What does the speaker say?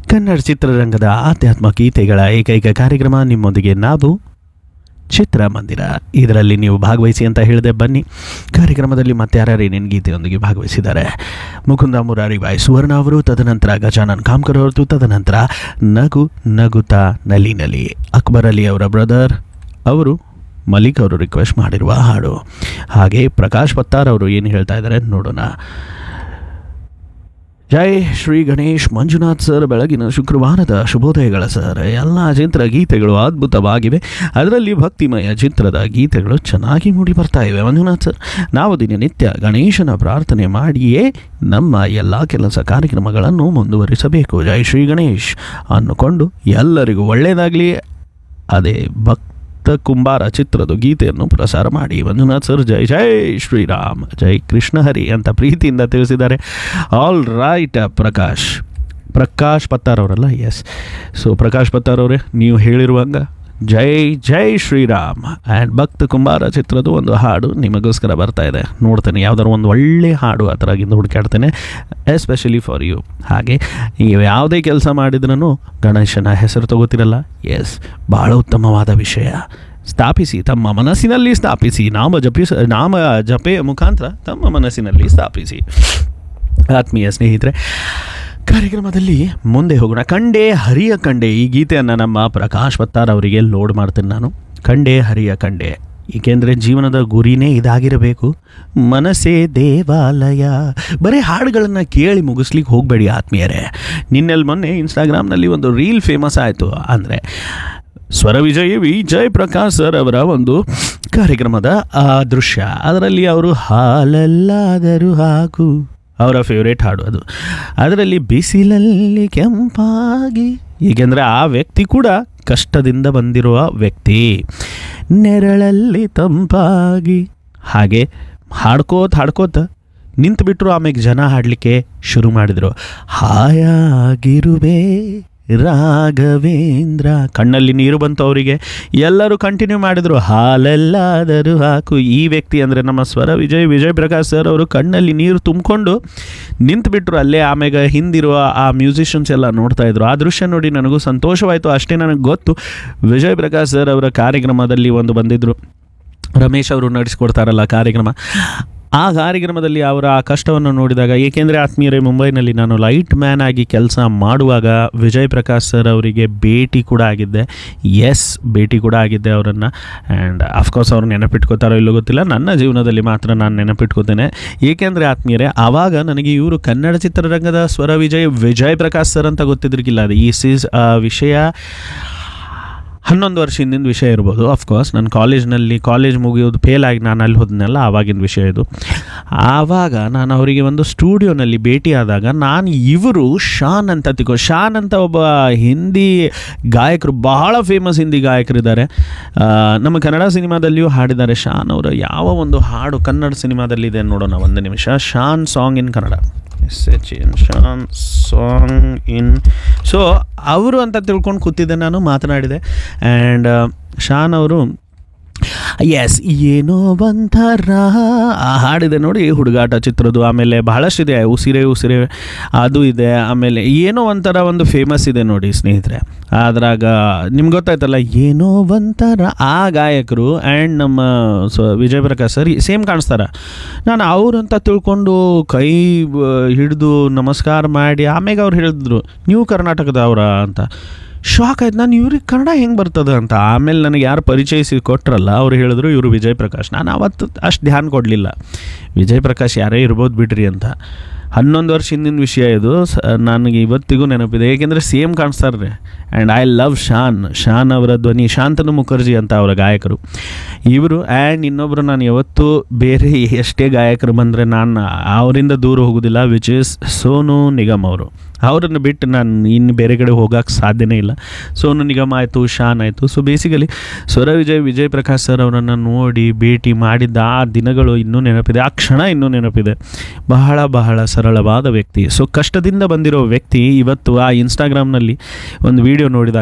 ಕನ್ನಡ ಚಿತ್ರರಂಗದ ಆಧ್ಯಾತ್ಮ ಗೀತೆಗಳ ಏಕೈಕ ಕಾರ್ಯಕ್ರಮ ನಿಮ್ಮೊಂದಿಗೆ ನಾವು ಚಿತ್ರಮಂದಿರ ಇದರಲ್ಲಿ ನೀವು ಭಾಗವಹಿಸಿ ಅಂತ ಹೇಳಿದೆ ಬನ್ನಿ ಕಾರ್ಯಕ್ರಮದಲ್ಲಿ ಮತ್ತೆ ಯಾರ್ಯಾರು ಏನೇನು ಗೀತೆಯೊಂದಿಗೆ ಭಾಗವಹಿಸಿದ್ದಾರೆ ಮುಕುಂದ ಮುರಾರಿ ಬಾಯಿ ಸುವರ್ಣ ಅವರು ತದನಂತರ ಗಜಾನನ್ ಕಾಮ್ಕರ್ ಅವರದು ತದನಂತರ ನಗು ನಗುತ್ತಾ ನಲಿ ನಲಿ ಅಕ್ಬರ್ ಅಲಿ ಅವರ ಬ್ರದರ್ ಅವರು ಮಲಿಕ್ ಅವರು ರಿಕ್ವೆಸ್ಟ್ ಮಾಡಿರುವ ಹಾಡು ಹಾಗೆ ಪ್ರಕಾಶ್ ಪತ್ತಾರ್ ಅವರು ಏನು ಹೇಳ್ತಾ ಇದ್ದಾರೆ ನೋಡೋಣ ಜೈ ಶ್ರೀ ಗಣೇಶ್ ಮಂಜುನಾಥ್ ಸರ್ ಬೆಳಗಿನ ಶುಕ್ರವಾರದ ಶುಭೋದಯಗಳ ಸರ್ ಎಲ್ಲ ಚಿತ್ರ ಗೀತೆಗಳು ಅದ್ಭುತವಾಗಿವೆ ಅದರಲ್ಲಿ ಭಕ್ತಿಮಯ ಚಿತ್ರದ ಗೀತೆಗಳು ಚೆನ್ನಾಗಿ ಮೂಡಿ ಬರ್ತಾ ಇವೆ ಮಂಜುನಾಥ್ ಸರ್ ನಾವು ದಿನನಿತ್ಯ ಗಣೇಶನ ಪ್ರಾರ್ಥನೆ ಮಾಡಿಯೇ ನಮ್ಮ ಎಲ್ಲ ಕೆಲಸ ಕಾರ್ಯಕ್ರಮಗಳನ್ನು ಮುಂದುವರಿಸಬೇಕು ಜೈ ಶ್ರೀ ಗಣೇಶ್ ಅನ್ನುಕೊಂಡು ಎಲ್ಲರಿಗೂ ಒಳ್ಳೆಯದಾಗಲಿ ಅದೇ ಭಕ್ತ ಕುಂಬಾರ ಚಿತ್ರದ ಗೀತೆಯನ್ನು ಪ್ರಸಾರ ಮಾಡಿ ಮಂಜುನಾಥ್ ಸರ್ ಜೈ ಜೈ ಶ್ರೀರಾಮ್ ಜೈ ಕೃಷ್ಣ ಹರಿ ಅಂತ ಪ್ರೀತಿಯಿಂದ ತಿಳಿಸಿದ್ದಾರೆ ಆಲ್ ರೈಟ್ ಪ್ರಕಾಶ್ ಪ್ರಕಾಶ್ ಪತ್ತಾರ್ ಅವರಲ್ಲ ಎಸ್ ಸೊ ಪ್ರಕಾಶ್ ಪತ್ತಾರ್ ಅವರೇ ನೀವು ಹೇಳಿರುವಂಗ ಜೈ ಜೈ ಶ್ರೀರಾಮ್ ಆ್ಯಂಡ್ ಭಕ್ತ ಕುಂಬಾರ ಚಿತ್ರದ ಒಂದು ಹಾಡು ನಿಮಗೋಸ್ಕರ ಬರ್ತಾ ಇದೆ ನೋಡ್ತೇನೆ ಯಾವ್ದಾದ್ರು ಒಂದು ಒಳ್ಳೆ ಹಾಡು ಆ ಥರಗಿಂದ ಹುಡುಕಾಡ್ತೇನೆ ಎಸ್ಪೆಷಲಿ ಫಾರ್ ಯು ಹಾಗೆ ನೀವು ಯಾವುದೇ ಕೆಲಸ ಮಾಡಿದ್ರೂ ಗಣೇಶನ ಹೆಸರು ತಗೋತಿರಲ್ಲ ಎಸ್ ಬಹಳ ಉತ್ತಮವಾದ ವಿಷಯ ಸ್ಥಾಪಿಸಿ ತಮ್ಮ ಮನಸ್ಸಿನಲ್ಲಿ ಸ್ಥಾಪಿಸಿ ನಾಮ ಜಪಿಸ ನಾಮ ಜಪೆಯ ಮುಖಾಂತರ ತಮ್ಮ ಮನಸ್ಸಿನಲ್ಲಿ ಸ್ಥಾಪಿಸಿ ಆತ್ಮೀಯ ಸ್ನೇಹಿತರೆ ಕಾರ್ಯಕ್ರಮದಲ್ಲಿ ಮುಂದೆ ಹೋಗೋಣ ಕಂಡೆ ಹರಿಯ ಕಂಡೆ ಈ ಗೀತೆಯನ್ನು ನಮ್ಮ ಪ್ರಕಾಶ್ ಪತ್ತಾರ್ ಅವರಿಗೆ ಲೋಡ್ ಮಾಡ್ತೇನೆ ನಾನು ಕಂಡೆ ಹರಿಯ ಕಂಡೆ ಏಕೆಂದರೆ ಜೀವನದ ಗುರಿನೇ ಇದಾಗಿರಬೇಕು ಮನಸ್ಸೇ ದೇವಾಲಯ ಬರೀ ಹಾಡುಗಳನ್ನು ಕೇಳಿ ಮುಗಿಸ್ಲಿಕ್ಕೆ ಹೋಗಬೇಡಿ ಆತ್ಮೀಯರೇ ನಿನ್ನೆಲ್ಲಿ ಮೊನ್ನೆ ಇನ್ಸ್ಟಾಗ್ರಾಮ್ನಲ್ಲಿ ಒಂದು ರೀಲ್ ಫೇಮಸ್ ಆಯಿತು ಅಂದರೆ ಸ್ವರ ವಿಜಯ್ ವಿಜಯ್ ಪ್ರಕಾಶ್ ಸರ್ ಅವರ ಒಂದು ಕಾರ್ಯಕ್ರಮದ ಆ ದೃಶ್ಯ ಅದರಲ್ಲಿ ಅವರು ಹಾಲಲ್ಲಾದರೂ ಹಾಕು ಅವರ ಫೇವ್ರೇಟ್ ಹಾಡು ಅದು ಅದರಲ್ಲಿ ಬಿಸಿಲಲ್ಲಿ ಕೆಂಪಾಗಿ ಏಕೆಂದರೆ ಆ ವ್ಯಕ್ತಿ ಕೂಡ ಕಷ್ಟದಿಂದ ಬಂದಿರುವ ವ್ಯಕ್ತಿ ನೆರಳಲ್ಲಿ ತಂಪಾಗಿ ಹಾಗೆ ಹಾಡ್ಕೋತ ಹಾಡ್ಕೋತ ನಿಂತುಬಿಟ್ರು ಆಮೇಲೆ ಜನ ಹಾಡಲಿಕ್ಕೆ ಶುರು ಮಾಡಿದರು ಹಾಯಾಗಿರುವೆ ರಾಘವೇಂದ್ರ ಕಣ್ಣಲ್ಲಿ ನೀರು ಬಂತು ಅವರಿಗೆ ಎಲ್ಲರೂ ಕಂಟಿನ್ಯೂ ಮಾಡಿದರು ಹಾಲೆಲ್ಲಾದರೂ ಹಾಕು ಈ ವ್ಯಕ್ತಿ ಅಂದರೆ ನಮ್ಮ ಸ್ವರ ವಿಜಯ್ ವಿಜಯ್ ಪ್ರಕಾಶ್ ಸರ್ ಅವರು ಕಣ್ಣಲ್ಲಿ ನೀರು ತುಂಬಿಕೊಂಡು ನಿಂತುಬಿಟ್ರು ಅಲ್ಲೇ ಆಮೇಲೆ ಹಿಂದಿರುವ ಆ ಮ್ಯೂಸಿಷಿಯನ್ಸ್ ಎಲ್ಲ ನೋಡ್ತಾ ಇದ್ರು ಆ ದೃಶ್ಯ ನೋಡಿ ನನಗೂ ಸಂತೋಷವಾಯಿತು ಅಷ್ಟೇ ನನಗೆ ಗೊತ್ತು ವಿಜಯ್ ಪ್ರಕಾಶ್ ಸರ್ ಅವರ ಕಾರ್ಯಕ್ರಮದಲ್ಲಿ ಒಂದು ಬಂದಿದ್ದರು ರಮೇಶ್ ಅವರು ನಡೆಸ್ಕೊಡ್ತಾರಲ್ಲ ಕಾರ್ಯಕ್ರಮ ಆ ಕಾರ್ಯಕ್ರಮದಲ್ಲಿ ಅವರ ಆ ಕಷ್ಟವನ್ನು ನೋಡಿದಾಗ ಏಕೆಂದರೆ ಆತ್ಮೀಯರೇ ಮುಂಬೈನಲ್ಲಿ ನಾನು ಲೈಟ್ ಮ್ಯಾನ್ ಆಗಿ ಕೆಲಸ ಮಾಡುವಾಗ ವಿಜಯ್ ಪ್ರಕಾಶ್ ಸರ್ ಅವರಿಗೆ ಭೇಟಿ ಕೂಡ ಆಗಿದ್ದೆ ಎಸ್ ಭೇಟಿ ಕೂಡ ಆಗಿದ್ದೆ ಅವರನ್ನು ಆ್ಯಂಡ್ ಅಫ್ಕೋರ್ಸ್ ಅವ್ರು ನೆನಪಿಟ್ಕೋತಾರೋ ಇಲ್ಲೋ ಗೊತ್ತಿಲ್ಲ ನನ್ನ ಜೀವನದಲ್ಲಿ ಮಾತ್ರ ನಾನು ನೆನಪಿಟ್ಕೋತೇನೆ ಏಕೆಂದರೆ ಆತ್ಮೀಯರೇ ಆವಾಗ ನನಗೆ ಇವರು ಕನ್ನಡ ಚಿತ್ರರಂಗದ ಸ್ವರ ವಿಜಯ್ ವಿಜಯ್ ಪ್ರಕಾಶ್ ಸರ್ ಅಂತ ಗೊತ್ತಿದ್ರಿಗಿಲ್ಲ ಅದು ಈ ಸೀಸ್ ವಿಷಯ ಹನ್ನೊಂದು ವರ್ಷ ಹಿಂದಿನ ವಿಷಯ ಇರ್ಬೋದು ಅಫ್ಕೋರ್ಸ್ ನಾನು ಕಾಲೇಜ್ನಲ್ಲಿ ಕಾಲೇಜ್ ಮುಗಿಯೋದು ಫೇಲ್ ಆಗಿ ನಾನು ಅಲ್ಲಿ ಹೋದ್ನಲ್ಲ ಆವಾಗಿನ ವಿಷಯ ಇದು ಆವಾಗ ನಾನು ಅವರಿಗೆ ಒಂದು ಸ್ಟುಡಿಯೋನಲ್ಲಿ ಭೇಟಿಯಾದಾಗ ನಾನು ಇವರು ಶಾನ್ ಅಂತ ತಿಳ್ಕೊ ಶಾನ್ ಅಂತ ಒಬ್ಬ ಹಿಂದಿ ಗಾಯಕರು ಬಹಳ ಫೇಮಸ್ ಹಿಂದಿ ಗಾಯಕರಿದ್ದಾರೆ ಆ, ನಮ್ಮ ಕನ್ನಡ ಸಿನಿಮಾದಲ್ಲಿಯೂ ಹಾಡಿದ್ದಾರೆ ಶಾನ್ ಅವರ ಯಾವ ಒಂದು ಹಾಡು ಕನ್ನಡ ಸಿನಿಮಾದಲ್ಲಿದೆ ನೋಡೋಣ ಒಂದು ನಿಮಿಷ Shaan song in Kannada S H N Shaan song in so ಅವರು ಅಂತ ತಿಳ್ಕೊಂಡು ಕೂತಿದ್ದೆ ನಾನು ಮಾತನಾಡಿದೆ ಆ್ಯಂಡ್ ಶಾನ್ ಅವರು ಎಸ್ ಏನೋ ಒಂಥರ ಆ ಹಾಡಿದೆ ನೋಡಿ ಹುಡುಗಾಟ ಚಿತ್ರದ್ದು ಆಮೇಲೆ ಬಹಳಷ್ಟಿದೆ ಉಸಿರೇ ಉಸಿರೇ ಅದು ಇದೆ ಆಮೇಲೆ ಏನೋ ಒಂಥರ ಒಂದು ಫೇಮಸ್ ಇದೆ ನೋಡಿ ಸ್ನೇಹಿತರೆ ಅದ್ರಾಗ ನಿಮ್ಗೆ ಗೊತ್ತಾಯ್ತಲ್ಲ ಏನೋ ಒಂಥರ ಆ ಗಾಯಕರು ಆ್ಯಂಡ್ ನಮ್ಮ ಸ ವಿಜಯ್ ಪ್ರಕಾಶ್ ಸರ್ ಸೇಮ್ ಕಾಣಿಸ್ತಾರೆ ನಾನು ಅವ್ರು ಅಂತ ತಿಳ್ಕೊಂಡು ಕೈ ಹಿಡಿದು ನಮಸ್ಕಾರ ಮಾಡಿ ಆಮೇಲೆ ಅವ್ರು ಹೇಳಿದ್ರು ನೀವು ಕರ್ನಾಟಕದವರ ಅಂತ ಶಾಕ್ ಆಯ್ತು ನಾನು ಇವ್ರಿಗೆ ಕನ್ನಡ ಹೆಂಗೆ ಬರ್ತದೆ ಅಂತ ಆಮೇಲೆ ನನಗೆ ಯಾರು ಪರಿಚಯಿಸಿ ಕೊಟ್ರಲ್ಲ ಅವ್ರು ಹೇಳಿದ್ರು ಇವರು ವಿಜಯ್ ಪ್ರಕಾಶ್ ನಾನು ಅವತ್ತು ಅಷ್ಟು ಧ್ಯಾನ ಕೊಡಲಿಲ್ಲ ವಿಜಯ್ ಪ್ರಕಾಶ್ ಯಾರೇ ಇರ್ಬೋದು ಬಿಡ್ರಿ ಅಂತ ಹನ್ನೊಂದು ವರ್ಷ ಹಿಂದಿನ ವಿಷಯ ಇದು ಸ- ನನಗೆ ಇವತ್ತಿಗೂ ನೆನಪಿದೆ ಏಕೆಂದರೆ ಸೇಮ್ ಕಾಣಿಸ್ತಾರೆ ರೀ and I love Shaan Shaan ಅವರ ಧ್ವನಿ ಶಾಂತನು ಮುಖರ್ಜಿ ಅಂತ ಅವರ ಗಾಯಕರು ಇವರು ಆ್ಯಂಡ್ ಇನ್ನೊಬ್ಬರು ನಾನು ಯಾವತ್ತೂ ಬೇರೆ ಎಷ್ಟೇ ಗಾಯಕರು ಬಂದರೆ ನಾನು ಅವರಿಂದ ದೂರ ಹೋಗೋದಿಲ್ಲ ವಿಚ್ ಇಸ್ ಸೋನು ನಿಗಮ್ ಅವರು ಅವರನ್ನು ಬಿಟ್ಟು ನಾನು ಇನ್ನು ಬೇರೆ ಕಡೆ ಹೋಗೋಕ್ಕೆ ಸಾಧ್ಯನೇ ಇಲ್ಲ ಸೋನು ನಿಗಮ್ ಆಯಿತು ಶಾನ್ ಆಯಿತು ಸೊ ಬೇಸಿಕಲಿ ಸ್ವರ ವಿಜಯ್ ವಿಜಯ್ ಪ್ರಕಾಶ್ ಸರ್ ಅವರನ್ನು ನೋಡಿ ಭೇಟಿ ಮಾಡಿದ್ದ ಆ ದಿನಗಳು ಇನ್ನೂ ನೆನಪಿದೆ ಆ ಕ್ಷಣ ಇನ್ನೂ ನೆನಪಿದೆ ಬಹಳ ಬಹಳ ಸರಳವಾದ ವ್ಯಕ್ತಿ ಸೊ ಕಷ್ಟದಿಂದ ಬಂದಿರೋ ವ್ಯಕ್ತಿ ಇವತ್ತು ಆ ಇನ್ಸ್ಟಾಗ್ರಾಮ್ನಲ್ಲಿ ಒಂದು ವಿಡಿಯೋ ನೋಡಿದಾಗ